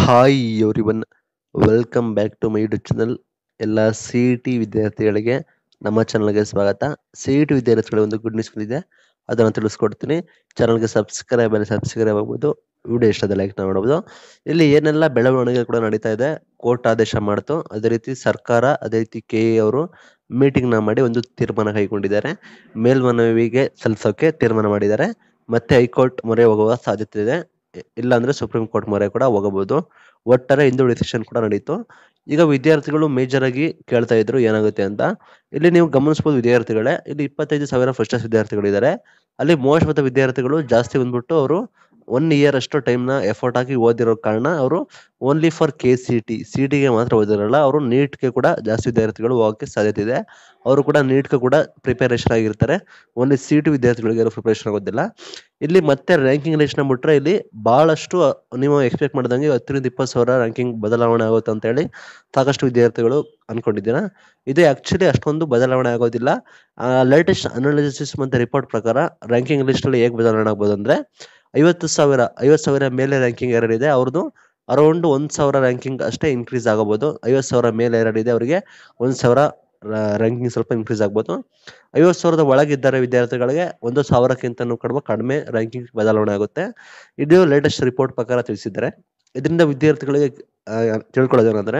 hi everyone welcome back to my YouTube channel ಎಲ್ಲ C E T ವಿದ್ಯಾರ್ಥಿಗಳಿಗೆ ನಮ್ಮ ಚಾನಲ್ಗೆ ಸ್ವಾಗತ ಸಿ ಇ ಟಿ ವಿದ್ಯಾರ್ಥಿಗಳ ಒಂದು ಗುಡ್ ನ್ಯೂಸ್ ಬಂದಿದೆ ಅದನ್ನು ತಿಳಿಸ್ಕೊಡ್ತೀನಿ ಚಾನಲ್ಗೆ ಸಬ್ಸ್ಕ್ರೈಬ್ ಅಲ್ಲಿ ಸಬ್ಸ್ಕ್ರೈಬ್ ಆಗ್ಬೋದು ವಿಡಿಯೋ ಇಷ್ಟದ ಲೈಕ್ ಮಾಡ್ಬೋದು ಇಲ್ಲಿ ಏನೆಲ್ಲ ಬೆಳವಣಿಗೆ ಕೂಡ ನಡೀತಾ ಇದೆ ಕೋರ್ಟ್ ಆದೇಶ ಮಾಡ್ತು ಅದೇ ರೀತಿ ಸರ್ಕಾರ ಅದೇ ರೀತಿ ಕೆ ಎ ಅವರು ಮೀಟಿಂಗ್ ನ ಮಾಡಿ ಒಂದು ತೀರ್ಮಾನ ಕೈಗೊಂಡಿದ್ದಾರೆ ಮೇಲ್ಮನವಿಗೆ ಸಲ್ಲಿಸೋಕೆ ತೀರ್ಮಾನ ಮಾಡಿದ್ದಾರೆ ಮತ್ತೆ ಹೈಕೋರ್ಟ್ ಮೊರೆ ಹೋಗುವ ಸಾಧ್ಯತೆ ಇದೆ ಇಲ್ಲ ಅಂದ್ರೆ ಸುಪ್ರೀಂ ಕೋರ್ಟ್ ಮೊರೆ ಕೂಡ ಹೋಗಬಹುದು ಒಟ್ಟಾರೆ ಇಂದು ಡಿಸಿಷನ್ ಕೂಡ ನಡೀತು ಈಗ ವಿದ್ಯಾರ್ಥಿಗಳು ಮೇಜರ್ ಆಗಿ ಕೇಳ್ತಾ ಇದ್ರು ಏನಾಗುತ್ತೆ ಅಂತ ಇಲ್ಲಿ ನೀವು ಗಮನಿಸಬಹುದು ವಿದ್ಯಾರ್ಥಿಗಳೇ ಇಲ್ಲಿ ಇಪ್ಪತ್ತೈದು ಸಾವಿರ ಫಸ್ಟ್ ವಿದ್ಯಾರ್ಥಿಗಳು ಇದ್ದಾರೆ ಅಲ್ಲಿ ಮೂವತ್ತು ವಿದ್ಯಾರ್ಥಿಗಳು ಜಾಸ್ತಿ ಬಂದ್ಬಿಟ್ಟು ಅವರು ಒನ್ ಇಯರ್ ಅಷ್ಟು ಟೈಮ್ ನ ಎಫರ್ಟ್ ಹಾಕಿ ಓದಿರೋ ಕಾರಣ ಅವರು only for K C T C ಟಿಗೆ ಮಾತ್ರ ಓದಿರಲ್ಲ ಅವರು ನೀಟ್ಗೆ ಕೂಡ ಜಾಸ್ತಿ ವಿದ್ಯಾರ್ಥಿಗಳು ಹೋಗಕ್ಕೆ ಸಾಧ್ಯತೆ ಇದೆ ಅವರು ಕೂಡ ನೀಟ್ಗೆ ಕೂಡ ಪ್ರಿಪರೇಷನ್ ಆಗಿರ್ತಾರೆ ಓನ್ಲಿ ಸಿ ಟಿ ವಿದ್ಯಾರ್ಥಿಗಳಿಗೆ ಯಾರು ಪ್ರಿಪರೇಷನ್ ಆಗೋದಿಲ್ಲ ಇಲ್ಲಿ ಮತ್ತೆ ರ್ಯಾಂಕಿಂಗ್ ಲಿಸ್ಟ್ ನ ಬಿಟ್ರೆ ಇಲ್ಲಿ ಬಹಳಷ್ಟು ನೀವು ಎಕ್ಸ್ಪೆಕ್ಟ್ ಮಾಡಿದಂಗೆ ಹತ್ತರಿಂದ ಇಪ್ಪತ್ತು ಸಾವಿರ ರ್ಯಾಂಕಿಂಗ್ ಬದಲಾವಣೆ ಆಗುತ್ತೆ ಅಂತ ಹೇಳಿ ಸಾಕಷ್ಟು ವಿದ್ಯಾರ್ಥಿಗಳು ಅನ್ಕೊಂಡಿದ್ದೀರಾ ಇದು ಆಕ್ಚುಲಿ ಅಷ್ಟೊಂದು ಬದಲಾವಣೆ ಆಗೋದಿಲ್ಲ ಲೇಟೆಸ್ಟ್ ಅನಾಲಿಸಿಸ್ ಮತ್ತೆ ರಿಪೋರ್ಟ್ ಪ್ರಕಾರ ರ್ಯಾಂಕಿಂಗ್ ಲಿಸ್ಟ್ ಅಲ್ಲಿ ಹೇಗೆ ಬದಲಾವಣೆ ಆಗ್ಬೋದು ಅಂದ್ರೆ ಐವತ್ತು ಸಾವಿರ ಐವತ್ತು ಸಾವಿರ ಮೇಲೆ ರ್ಯಾಂಕಿಂಗ್ ಯಾರಿದೆ ಅವ್ರದ್ದು ಅರೌಂಡ್ ಒಂದ್ ಸಾವಿರ ರ್ಯಾಂಕಿಂಗ್ ಅಷ್ಟೇ ಇನ್ಕ್ರೀಸ್ ಆಗಬಹುದು ಐವತ್ತು ಸಾವಿರ ಮೇಲೆ ಯಾರಿದೆ ಅವರಿಗೆ ಒಂದ್ ಸಾವಿರ ರ್ಯಾಂಕಿಂಗ್ ಸ್ವಲ್ಪ ಇನ್ಕ್ರೀಸ್ ಆಗ್ಬೋದು ಐವತ್ತು ಸಾವಿರದ ಒಳಗಿದ್ದಾರೆ ವಿದ್ಯಾರ್ಥಿಗಳಿಗೆ ಒಂದು ಸಾವಿರಕ್ಕಿಂತ ಕಡಿಮೆ ಕಡಿಮೆ ರ್ಯಾಂಕಿಂಗ್ ಬದಲಾವಣೆ ಆಗುತ್ತೆ ಇದು ಲೇಟೆಸ್ಟ್ ರಿಪೋರ್ಟ್ ಪ್ರಕಾರ ತಿಳಿಸಿದ್ದಾರೆ ಇದರಿಂದ ವಿದ್ಯಾರ್ಥಿಗಳಿಗೆ ತಿಳ್ಕೊಳ್ಳೋದೇನಂದ್ರೆ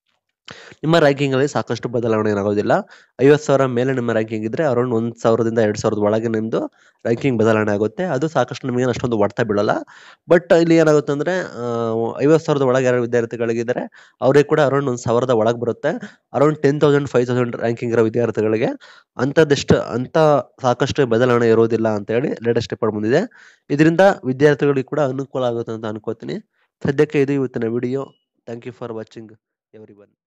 ನಿಮ್ಮ ರ್ಯಾಂಕಿಂಗ್ ಅಲ್ಲಿ ಸಾಕಷ್ಟು ಬದಲಾವಣೆ ಏನಾಗೋದಿಲ್ಲ ಐವತ್ತು ಸಾವಿರ ಮೇಲೆ ನಿಮ್ಮ ರ್ಯಾಂಕಿಂಗ್ ಇದ್ರೆ ಅರೌಂಡ್ ಒಂದ್ ಸಾವಿರದಿಂದ ಎರಡ್ ಸಾವಿರದ ಒಳಗೆ ನಿಮ್ದು ರ್ಯಾಂಕಿಂಗ್ ಬದಲಾವಣೆ ಆಗುತ್ತೆ ಅದು ಸಾಕಷ್ಟು ನಿಮಗೆ ಅಷ್ಟೊಂದು ಹೊಡ್ತಾ ಬೀಳಲ್ಲ ಬಟ್ ಇಲ್ಲಿ ಏನಾಗುತ್ತೆ ಅಂದ್ರೆ ಐವತ್ತು ಸಾವಿರದ ಒಳಗೆ ಯಾರು ವಿದ್ಯಾರ್ಥಿಗಳಿಗಿದ್ದಾರೆ ಅವ್ರಿಗೆ ಕೂಡ ಅರೌಂಡ್ ಒಂದ್ ಸಾವಿರದ ಒಳಗೆ ಬರುತ್ತೆ around ten thousand five thousand ranking ಇರೋ ವಿದ್ಯಾರ್ಥಿಗಳಿಗೆ ಅಂಥದ್ದೆಷ್ಟು ಅಂತ ಸಾಕಷ್ಟು ಬದಲಾವಣೆ ಇರೋದಿಲ್ಲ ಅಂತ ಹೇಳಿ ಲೇಟೆಸ್ಟ್ ರಿಪೋರ್ಟ್ ಬಂದಿದೆ ಇದರಿಂದ ವಿದ್ಯಾರ್ಥಿಗಳಿಗೆ ಕೂಡ ಅನುಕೂಲ ಆಗುತ್ತೆ ಅಂತ ಅನ್ಕೋತೀನಿ ಸದ್ಯಕ್ಕೆ ಇದು ಇವತ್ತಿನ video thank you for watching every one